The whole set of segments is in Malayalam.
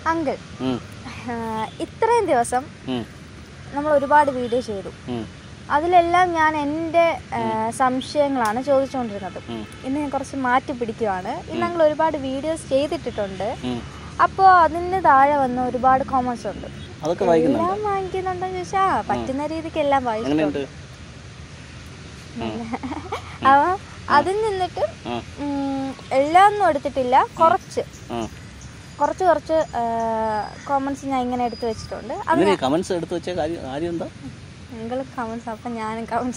അങ്കിൾ ഉം, ഇത്രയും ദിവസം ഉം, നമ്മൾ ഒരുപാട് വീഡിയോ ചെയ്തു ഉം, അതിലെല്ലാം ഞാൻ എൻ്റെ ആ, സംശയങ്ങളാണ് ചോദിച്ചുകൊണ്ടിരുന്നത് ഉം. ഇന്ന് ഞാൻ കുറച്ച് മാറ്റി പിടിക്കുവാണ് ഇന്ന് ഞങ്ങൾ ഒരുപാട് വീഡിയോസ് ചെയ്തിട്ടിട്ടുണ്ട് ഉം. അപ്പോൾ അതിന് താഴെ വന്ന ഒരുപാട് കോമൻസ് ഉണ്ട് അതൊക്കെ വായിക്കുന്നുണ്ട് എല്ലാം വാങ്ങിക്കുന്നുണ്ടോന്ന് ചോദിച്ചാൽ പറ്റുന്ന രീതിക്ക് എല്ലാം വായിച്ചിട്ടുണ്ട് എങ്ങനെയുണ്ട് അപ്പോൾ അതിൽ നിന്നിട്ട് ആ, ഉം, എല്ലാം ഒന്നും എടുത്തിട്ടില്ല കുറച്ച് ആ. കുറച്ച് കുറച്ച് കോമൻസ് ഞാൻ ഇങ്ങനെ എടുത്തു വെച്ചിട്ടുണ്ട് അത് അങ്ങനെ കമന്റ്സ് എടുത്തു വെച്ച കാര്യം കാര്യം എന്താ നിങ്ങൾ കമൻസ് അപ്പം ഞാനും കമൻസ്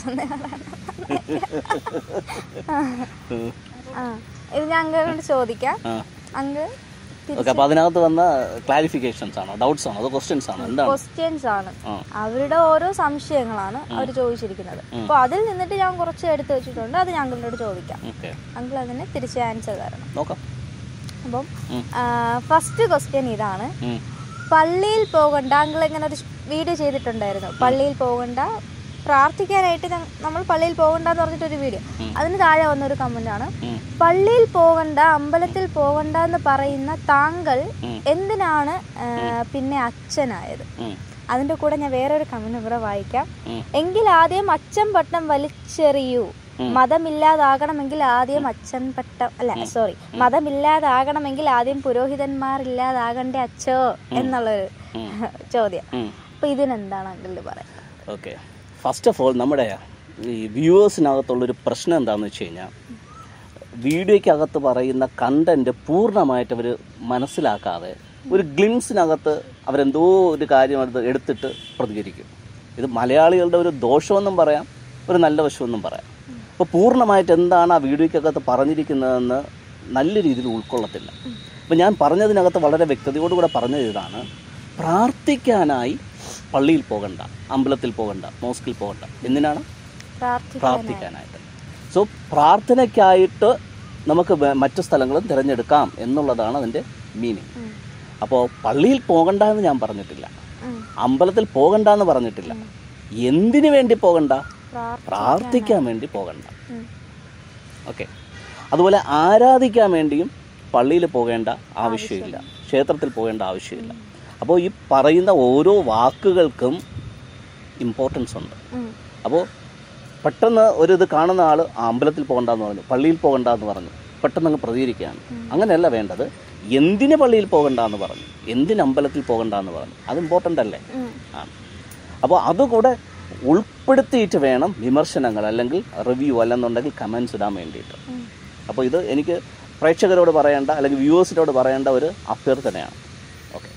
ഉം. ആ ഇത് ഞാൻ അങ്കിളിനോട് ചോദിക്കാം ആ അങ്കിൾ ഓക്കെ അപ്പൊ അതിനകത്ത് വന്ന ക്ലാരിഫിക്കേഷൻസ് ആണോ ഡൗട്ട്സ് ആണോ അതോ ക്വസ്റ്റ്യൻസ് ആണോ എന്താണ് ക്വസ്റ്റ്യൻസ് ആണ് ആ അവരുടെ ഓരോ സംശയങ്ങളാണ് അവർ ചോദിച്ചിരിക്കുന്നത് അപ്പോൾ അതിൽ നിന്നിട്ട് ഞാൻ കുറച്ച് എടുത്തു വെച്ചിട്ടുണ്ട് അത് ഞാൻ അങ്കിളിനോട് ചോദിക്കാം ഓക്കെ അങ്കിൾ അതിന് തിരിച്ച് ആൻസർ തരണം നോക്കാം അപ്പം ഉം. ഫസ്റ്റ് ക്വസ്റ്റ്യൻ ഇതാണ് ഉം. പള്ളിയിൽ പോകണ്ട അങ്കിൾ ഇങ്ങനെ ഒരു വീഡിയോ ചെയ്തിട്ടുണ്ടായിരുന്നു പള്ളിയിൽ പോകണ്ട പ്രാർത്ഥിക്കാനായിട്ട് ഞ- നമ്മൾ പള്ളിയിൽ പോകണ്ട എന്ന് പറഞ്ഞിട്ടൊരു വീഡിയോ അതിന് താഴെ വന്നൊരു കമന്റ് ആണ് ഉം. പള്ളിയിൽ പോകണ്ട അമ്പലത്തിൽ പോകണ്ട എന്ന് പറയുന്ന താങ്കൾ എന്തിനാണ് ആ, പിന്നെ അച്ഛനായത് ഉം. അതിന്റെ കൂടെ ഞാൻ വേറൊരു കമന്റ് കൂടെ വായിക്കാം ഉം. എങ്കിൽ ആദ്യം അച്ഛൻ പട്ടം വലിച്ചെറിയൂ മതമില്ലാതാകണമെങ്കിൽ ആദ്യം അച്ഛൻ പട്ടം അല്ല സോറി മതമില്ലാതാകണമെങ്കിൽ ആദ്യം പുരോഹിതന്മാർ ഇല്ലാതാകണ്ടേ അച്ഛോ എന്നുള്ളൊരു ചോദ്യം ഉം. അപ്പൊ ഇതിനെന്താണ് അങ്കിളിൽ പറയാം ഓക്കെ ഫസ്റ്റ് ഓഫ് ഓൾ നമ്മുടെ ഈ വ്യൂവേഴ്സിനകത്തുള്ളൊരു പ്രശ്നം എന്താണെന്ന് വെച്ച് കഴിഞ്ഞാൽ വീഡിയോയ്ക്കകത്ത് പറയുന്ന കണ്ടന്റ് പൂർണ്ണമായിട്ട് അവർ മനസ്സിലാക്കാതെ ഒരു ഗ്ലിംസിനകത്ത് അവരെന്തോ ഒരു കാര്യം എടുത്ത് എടുത്തിട്ട് പ്രതികരിക്കും ഇത് മലയാളികളുടെ ഒരു ദോഷമെന്നും പറയാം ഒരു നല്ല വശമെന്നും പറയാം അപ്പോൾ പൂർണ്ണമായിട്ട് എന്താണ് ആ വീഡിയോയ്ക്കകത്ത് പറഞ്ഞിരിക്കുന്നതെന്ന് നല്ല രീതിയിൽ ഉൾക്കൊള്ളത്തില്ല അപ്പോൾ ഞാൻ പറഞ്ഞതിനകത്ത് വളരെ വ്യക്തതയോടുകൂടെ പറഞ്ഞത് ഇതാണ് പ്രാർത്ഥിക്കാനായി പള്ളിയിൽ പോകണ്ട അമ്പലത്തിൽ പോകണ്ട മോസ്കിൽ പോകണ്ട എന്തിനാണ് പ്രാർത്ഥിക്കാൻ പ്രാർത്ഥിക്കാനായിട്ട് സോ പ്രാർത്ഥനയ്ക്കായിട്ട് നമുക്ക് വേ- മറ്റു സ്ഥലങ്ങളും തിരഞ്ഞെടുക്കാം എന്നുള്ളതാണ് അതിൻ്റെ മീനിങ് ഉം. അപ്പോൾ പള്ളിയിൽ പോകണ്ട എന്ന് ഞാൻ പറഞ്ഞിട്ടില്ല ഉം. അമ്പലത്തിൽ പോകണ്ട എന്ന് പറഞ്ഞിട്ടില്ല എന്തിനു വേണ്ടി പോകണ്ട പ്രാർത്ഥ- പ്രാർത്ഥിക്കാൻ വേണ്ടി പോകണ്ട ഉം. ഓക്കെ അതുപോലെ ആരാധിക്കാൻ വേണ്ടിയും പള്ളിയിൽ പോകേണ്ട ആവശ്യമില്ല ക്ഷേത്രത്തിൽ പോകേണ്ട ആവശ്യമില്ല അപ്പോൾ ഈ പറയുന്ന ഓരോ വാക്കുകൾക്കും ഇമ്പോർട്ടൻസ് ഉണ്ട് ഉം. അപ്പോൾ പെട്ടെന്ന് ഒരു ഇത് കാണുന്ന ആൾ അമ്പലത്തിൽ പോകണ്ടെന്ന് പറഞ്ഞു പള്ളിയിൽ പോകണ്ടെന്ന് പറഞ്ഞു പെട്ടെന്ന് അങ്ങ് പ്രതികരിക്കുകയാണ് അങ്ങനെയല്ല വേണ്ടത് എന്തിന് പള്ളിയിൽ പോകണ്ടെന്ന് പറഞ്ഞു എന്തിന് അമ്പലത്തിൽ പോകണ്ടെന്ന് പറഞ്ഞു അത് ഇമ്പോർട്ടൻ്റ് അല്ലേ ഉം. ആണ് അപ്പോൾ അതുകൂടെ ഉൾപ്പെടുത്തിയിട്ട് വേണം വിമർശനങ്ങൾ അല്ലെങ്കിൽ റിവ്യൂ അല്ലെന്നുണ്ടെങ്കിൽ കമൻസ് ഇടാൻ വേണ്ടിയിട്ട് ഉം. അപ്പോൾ ഇത് എനിക്ക് പ്രേക്ഷകരോട് പറയേണ്ട അല്ലെങ്കിൽ വ്യൂവേഴ്സിനോട് പറയേണ്ട ഒരു അഭ്യർത്ഥനയാണ് ഓക്കെ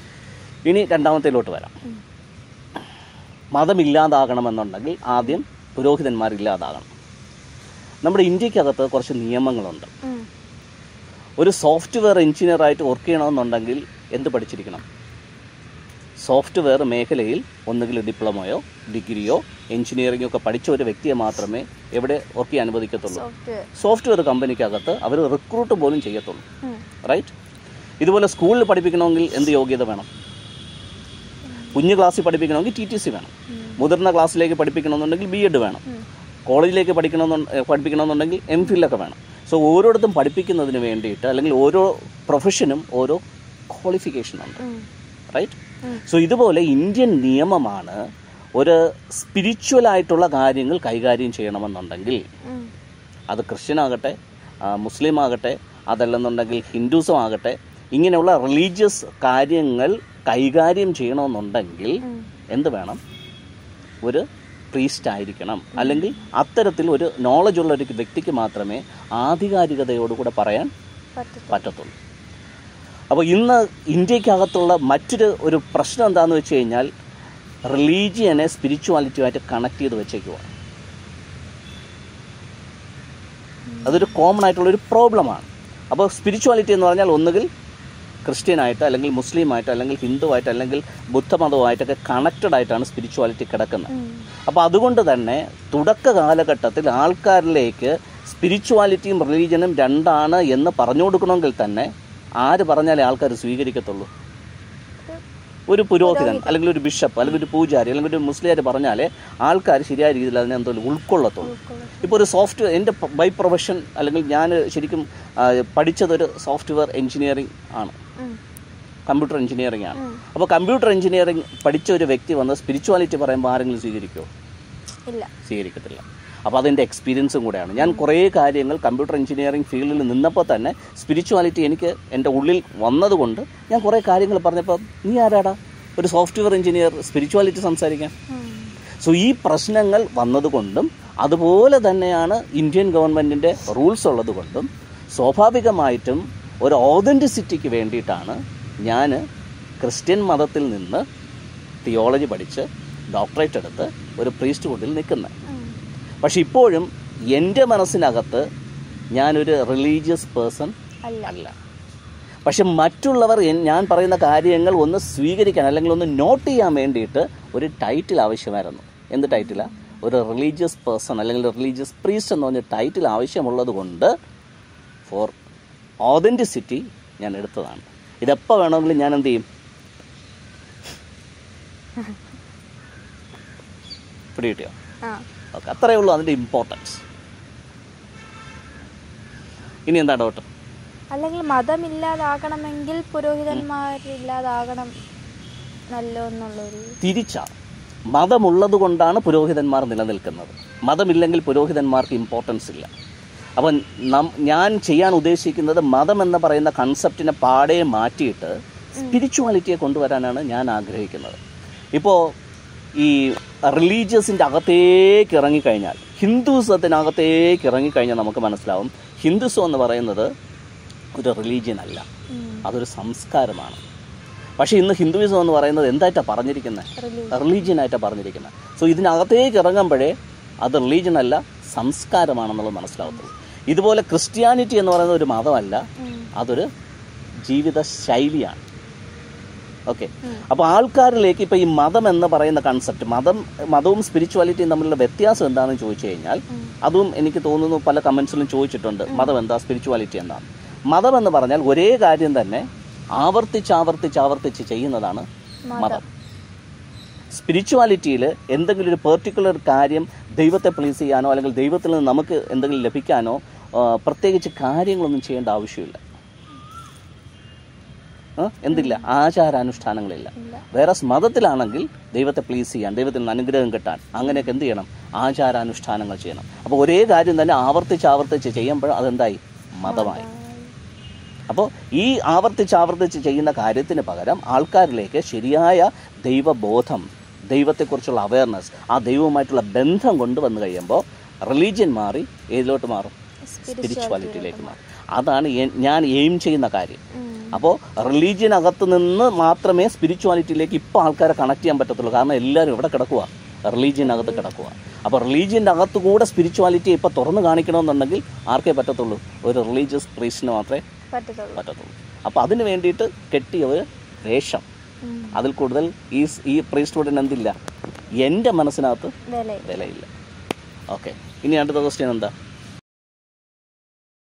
ഇനി രണ്ടാമത്തേലോട്ട് വരാം ഉം. മതമില്ലാതാകണമെന്നുണ്ടെങ്കിൽ ആദ്യം പുരോഹിതന്മാരില്ലാതാകണം നമ്മുടെ ഇന്ത്യക്കകത്ത് കുറച്ച് നിയമങ്ങളുണ്ട് ഉം. ഒരു സോഫ്റ്റ്വെയർ എഞ്ചിനീയറായിട്ട് വർക്ക് ചെയ്യണമെന്നുണ്ടെങ്കിൽ എന്ത് പഠിച്ചിരിക്കണം സോഫ്റ്റ്വെയർ മേഖലയിൽ ഒന്നുകിൽ ഡിപ്ലോമയോ ഡിഗ്രിയോ എഞ്ചിനീയറിംഗോ ഒക്കെ പഠിച്ച ഒരു വ്യക്തിയെ മാത്രമേ എവിടെ വർക്ക് ചെയ്യാൻ അനുവദിക്കത്തുള്ളൂ Software. സോഫ്റ്റ്വെയർ കമ്പനിക്കകത്ത് അവർ റിക്രൂട്ട് പോലും ചെയ്യത്തുള്ളൂ ഉം. റൈറ്റ് ഇതുപോലെ സ്കൂളിൽ പഠിപ്പിക്കണമെങ്കിൽ എന്ത് യോഗ്യത വേണം കുഞ്ഞു ക്ലാസ്സിൽ പഠിപ്പിക്കണമെങ്കിൽ ടി ടി സി വേണം മുതിർന്ന ക്ലാസ്സിലേക്ക് പഠിപ്പിക്കണമെന്നുണ്ടെങ്കിൽ ബി എഡ് വേണം ഉം. കോളേജിലേക്ക് പഠിക്കണമെന്നു ഏഹ് പഠിപ്പിക്കണമെന്നുണ്ടെങ്കിൽ എം ഫില്ലൊക്കെ വേണം സോ ഓരോരുത്തും പഠിപ്പിക്കുന്നതിന് വേണ്ടിയിട്ട് അല്ലെങ്കിൽ ഓരോ പ്രൊഫഷനും ഓരോ ക്വാളിഫിക്കേഷൻ ഉണ്ട് ഉം. റൈറ്റ് ഉം. സോ ഇതുപോലെ ഇന്ത്യൻ നിയമമാണ് ഒരു സ്പിരിച്വൽ ആയിട്ടുള്ള കാര്യങ്ങൾ കൈകാര്യം ചെയ്യണമെന്നുണ്ടെങ്കിൽ ഉം. അത് ക്രിസ്ത്യൻ ആകട്ടെ ആ, മുസ്ലിം ആകട്ടെ അതല്ലെന്നുണ്ടെങ്കിൽ ഹിന്ദുസം ആകട്ടെ ഇങ്ങനെയുള്ള റിലീജിയസ് കാര്യങ്ങൾ കൈകാര്യം ചെയ്യണമെന്നുണ്ടെങ്കിൽ ഉം. എന്ത് വേണം ഒരു പ്രീസ്റ്റ് ആയിരിക്കണം അല്ലെങ്കിൽ അത്തരത്തിൽ ഒരു നോളജ് ഉള്ള ഒരു വ്യക്തിക്ക് മാത്രമേ ആധികാരികതയോടുകൂടെ പറയാൻ പറ്റത്തില്ല. പറ്റത്തുള്ളൂ അപ്പോൾ ഇന്ന് ഇന്ത്യക്കകത്തുള്ള മറ്റൊരു ഒരു പ്രശ്നം എന്താണെന്ന് വെച്ച് കഴിഞ്ഞാൽ റിലീജിയനെ സ്പിരിച്വാലിറ്റിയുമായിട്ട് കണക്ട് ചെയ്ത് വെച്ചേക്കുക അതൊരു കോമൺ ആയിട്ടുള്ള ഒരു പ്രോബ്ലമാണ് അപ്പോൾ സ്പിരിച്വാലിറ്റി എന്ന് പറഞ്ഞാൽ ഒന്നുകിൽ ക്രിസ്ത്യനായിട്ട് അല്ലെങ്കിൽ മുസ്ലിമായിട്ട് അല്ലെങ്കിൽ ഹിന്ദുവായിട്ട് അല്ലെങ്കിൽ ബുദ്ധമതവുമായിട്ടൊക്കെ കണക്റ്റഡ് ആയിട്ടാണ് സ്പിരിച്വാലിറ്റി കിടക്കുന്നത് ഉം. അപ്പോൾ അതുകൊണ്ട് തന്നെ തുടക്ക കാലഘട്ടത്തിൽ ആൾക്കാരിലേക്ക് സ്പിരിച്വാലിറ്റിയും റിലീജനും രണ്ടാണ് എന്ന് പറഞ്ഞു കൊടുക്കണമെങ്കിൽ തന്നെ ആര് പറഞ്ഞാലേ ആൾക്കാർ സ്വീകരിക്കത്തുള്ളൂ ഒരു പുരോഹിതൻ അല്ലെങ്കിൽ ഒരു ബിഷപ്പ് അല്ലെങ്കിൽ ഒരു പൂജാരി അല്ലെങ്കിൽ ഒരു മുസ്ലിയാർ പറഞ്ഞാലേ ആൾക്കാർ ശരിയായ രീതിയിൽ അതിനെ എന്തോ ഉൾക്കൊള്ളത്തുള്ളൂ ഉൾക്കൊള്ളും. ഇപ്പോൾ ഒരു സോഫ്റ്റ്വെയർ എൻ്റെ ബൈ പ്രൊഫഷൻ അല്ലെങ്കിൽ ഞാൻ ശരിക്കും ആ, പഠിച്ചതൊരു സോഫ്റ്റ്വെയർ എഞ്ചിനീയറിംഗ് ആണ് ഉം. കമ്പ്യൂട്ടർ എഞ്ചിനീയറിംഗ് ആണ് അപ്പോൾ കമ്പ്യൂട്ടർ എഞ്ചിനീയറിംഗ് പഠിച്ച ഒരു വ്യക്തി വന്ന് സ്പിരിച്വാലിറ്റി പറയുമ്പോൾ ആരെങ്കിലും സ്വീകരിക്കുമോ ഇല്ല സ്വീകരിക്കത്തില്ല അപ്പോൾ അതെൻ്റെ എക്സ്പീരിയൻസും കൂടെയാണ് ഞാൻ കുറേ കാര്യങ്ങൾ കമ്പ്യൂട്ടർ എഞ്ചിനീയറിംഗ് ഫീൽഡിൽ നിന്നപ്പോൾ തന്നെ സ്പിരിച്വാലിറ്റി എനിക്ക് എൻ്റെ ഉള്ളിൽ വന്നതുകൊണ്ട് ഞാൻ കുറേ കാര്യങ്ങൾ പറഞ്ഞപ്പോൾ നീ ആരാടാ ഒരു സോഫ്റ്റ്വെയർ എഞ്ചിനീയർ സ്പിരിച്വാലിറ്റി സംസാരിക്കാൻ ഉം. സോ ഈ പ്രശ്നങ്ങൾ വന്നതുകൊണ്ടും അതുപോലെ തന്നെയാണ് ഇന്ത്യൻ ഗവൺമെൻറ്റിൻ്റെ റൂൾസ് ഉള്ളതുകൊണ്ടും സ്വാഭാവികമായിട്ടും ഒരു ഓതൻറ്റിസിറ്റിക്ക് വേണ്ടിയിട്ടാണ് ഞാൻ ക്രിസ്ത്യൻ മതത്തിൽ നിന്ന് തിയോളജി പഠിച്ച് ഡോക്ടറേറ്റ് എടുത്ത് ഒരു പ്രീസ്റ്റ്ഹുഡിൽ നിൽക്കുന്നത് ഉം. പക്ഷെ ഇപ്പോഴും എൻ്റെ മനസ്സിനകത്ത് ഞാനൊരു റിലീജിയസ് പേഴ്സൺ അല്ല അല്ല പക്ഷെ മറ്റുള്ളവർ എൻ- ഞാൻ പറയുന്ന കാര്യങ്ങൾ ഒന്ന് സ്വീകരിക്കാൻ അല്ലെങ്കിൽ ഒന്ന് നോട്ട് ചെയ്യാൻ വേണ്ടിയിട്ട് ഒരു ടൈറ്റിൽ ആവശ്യമായിരുന്നു എന്ത് ടൈറ്റിലാണ് ഒരു റിലീജിയസ് പേഴ്സൺ അല്ലെങ്കിൽ റിലീജിയസ് പ്രീസ്റ്റ് എന്ന് പറഞ്ഞ ടൈറ്റിൽ ആവശ്യമുള്ളത് കൊണ്ട് ഫോർ ഓതൻറ്റിസിറ്റി ഞാൻ എടുത്തതാണ് ഇതെപ്പോൾ വേണമെങ്കിലും ഞാൻ എന്ത് ചെയ്യും പിടി കിട്ടിയോ ആ ഓക്കെ അത്രയേ ഉള്ളൂ അതിൻ്റെ ഇമ്പോർട്ടൻസ് ഇനി എന്താ ഡൗട്ട് അല്ലെങ്കിൽ മതമില്ലാതാകണമെങ്കിൽ പുരോഹിതന്മാരില്ലാതാകണം നല്ലോ എന്നുള്ളൊരു തിരിച്ച മതമുള്ളത് കൊണ്ടാണ് പുരോഹിതന്മാർ നിലനിൽക്കുന്നത് മതമില്ലെങ്കിൽ പുരോഹിതന്മാർക്ക് ഇമ്പോർട്ടൻസ് ഇല്ല അപ്പം നം ഞാൻ ചെയ്യാൻ ഉദ്ദേശിക്കുന്നത് മതം എന്ന് പറയുന്ന കൺസെപ്റ്റിനെ പാടെ മാറ്റിയിട്ട് സ്പിരിച്വാലിറ്റിയെ കൊണ്ടുവരാനാണ് ഞാൻ ആഗ്രഹിക്കുന്നത് ഇപ്പോൾ ഈ റിലീജിയസിൻ്റെ അകത്തേക്ക് ഇറങ്ങിക്കഴിഞ്ഞാൽ ഹിന്ദുസത്തിനകത്തേക്ക് ഇറങ്ങിക്കഴിഞ്ഞാൽ നമുക്ക് മനസ്സിലാവും ഹിന്ദുസം എന്ന് പറയുന്നത് ഒരു റിലീജിയൻ അല്ല ഉം. അതൊരു സംസ്കാരമാണ് പക്ഷേ ഇന്ന് ഹിന്ദുയിസം എന്ന് പറയുന്നത് എന്തായിട്ടാണ് പറഞ്ഞിരിക്കുന്നത് Religion. റിലീജിയൻ ആയിട്ടാണ് പറഞ്ഞിരിക്കുന്നത് സോ ഇതിനകത്തേക്ക് ഇറങ്ങുമ്പോഴേ അത് റിലീജിയൻ അല്ല സംസ്കാരമാണെന്നുള്ളത് മനസ്സിലാവത്തുള്ളൂ ഇതുപോലെ ക്രിസ്ത്യാനിറ്റി എന്ന് പറയുന്നത് ഒരു മതമല്ല ഉം. അതൊരു ജീവിത ശൈലിയാണ് ഓക്കെ ഉം. അപ്പോൾ ആൾക്കാരിലേക്ക് ഇപ്പോൾ ഈ മതം എന്ന് പറയുന്ന കൺസെപ്റ്റ് മതം മതവും സ്പിരിച്വാലിറ്റിയും തമ്മിലുള്ള വ്യത്യാസം എന്താണെന്ന് ചോദിച്ചു കഴിഞ്ഞാൽ ഉം. അതും എനിക്ക് തോന്നുന്നു പല കമൻസിലും ചോദിച്ചിട്ടുണ്ട് മതം എന്താ സ്പിരിച്വാലിറ്റി എന്താണ് മതം എന്ന് പറഞ്ഞാൽ ഒരേ കാര്യം തന്നെ ആവർത്തിച്ച് ആവർത്തിച്ച് ആവർത്തിച്ച് ചെയ്യുന്നതാണ് മതം സ്പിരിച്വാലിറ്റിയിൽ എന്തെങ്കിലും ഒരു പെർട്ടിക്കുലർ കാര്യം ദൈവത്തെ പ്ലീസ് ചെയ്യാനോ അല്ലെങ്കിൽ ദൈവത്തിൽ നിന്ന് നമുക്ക് എന്തെങ്കിലും ലഭിക്കാനോ ആ, പ്രത്യേകിച്ച് കാര്യങ്ങളൊന്നും ചെയ്യേണ്ട ആവശ്യമില്ല ആ, എന്തില്ല ആചാരാനുഷ്ഠാനങ്ങളില്ല ഇല്ല. വേറെ മതത്തിലാണെങ്കിൽ ദൈവത്തെ പ്ലീസ് ചെയ്യാൻ ദൈവത്തിൽ നിന്ന് അനുഗ്രഹം കിട്ടാൻ അങ്ങനെയൊക്കെ എന്ത് ചെയ്യണം ആചാരാനുഷ്ഠാനങ്ങൾ ചെയ്യണം അപ്പോൾ ഒരേ കാര്യം തന്നെ ആവർത്തിച്ച് ആവർത്തിച്ച് ചെയ്യുമ്പോൾ അതെന്തായി മതമായി അപ്പോൾ ഈ ആവർത്തിച്ച് ആവർത്തിച്ച് ചെയ്യുന്ന കാര്യത്തിന് പകരം ആൾക്കാരിലേക്ക് ശരിയായ ദൈവബോധം ദൈവത്തെക്കുറിച്ചുള്ള അവയർനെസ് ആ ദൈവവുമായിട്ടുള്ള ബന്ധം കൊണ്ടുവന്നു കഴിയുമ്പോൾ റിലീജിയൻ മാറി ഏതിലോട്ട് മാറും സ്പിരിച്വാലിറ്റിയിലേക്ക് മാറും അതാണ് എ- ഞാൻ എയിം ചെയ്യുന്ന കാര്യം ഉം. അപ്പോൾ റിലീജിയനകത്ത് നിന്ന് മാത്രമേ സ്പിരിച്വാലിറ്റിയിലേക്ക് ഇപ്പോൾ ആൾക്കാരെ കണക്ട് ചെയ്യാൻ പറ്റത്തുള്ളൂ കാരണം എല്ലാവരും ഇവിടെ കിടക്കുക റിലീജിയനകത്ത് കിടക്കുക അപ്പോൾ റിലീജിയൻ്റെ അകത്ത് കൂടെ സ്പിരിച്വാലിറ്റി ഇപ്പോൾ തുറന്ന് കാണിക്കണമെന്നുണ്ടെങ്കിൽ ആർക്കേ പറ്റത്തുള്ളൂ ഒരു റിലീജിയസ് പ്രീസ്റ്റിന് മാത്രമേ പറ്റത്തുള്ളൂ പറ്റത്തുള്ളൂ അപ്പോൾ അതിന് വേണ്ടിയിട്ട് കെട്ടിയ ഒരു വേഷം ഉം. അതിൽ കൂടുതൽ ഈ സ്- ഈ പ്രീസ്റ്റ്ഹുഡിന് എന്തില്ല എൻ്റെ മനസ്സിനകത്ത് വില വിലയില്ല ഓക്കെ ഇനി അടുത്ത ക്വസ്റ്റ്യൻ എന്താ